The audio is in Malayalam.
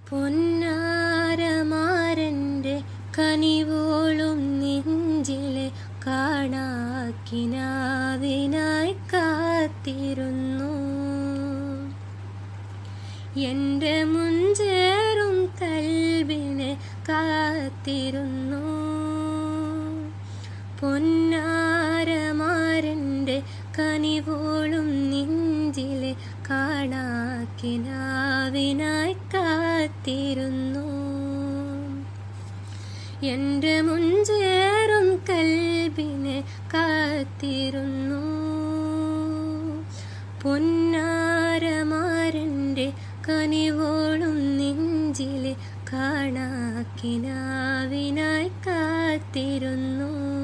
പൊന്നാരമാരൻ്റെ കനിവോളും നെഞ്ചിലെ കാണാക്കിനാവിനായി കാത്തിരുന്നു എൻ്റെ മുഞ്ചേറും കൽവിനെ കാത്തിരുന്നു പൊന്നാരമാരൻ്റെ കനിവോളും നെഞ്ചിലെ കാണാക്കിനാവിനായി കാത്തിരുന്നു എൻ്റെ മുഞ്ചേറും കൽബിനെ കാത്തിരുന്നു പൊന്നാരമാരൻ്റെ കനിവോളും നെഞ്ചിലെ കാണാക്കിനാവിനായി കാത്തിരുന്നു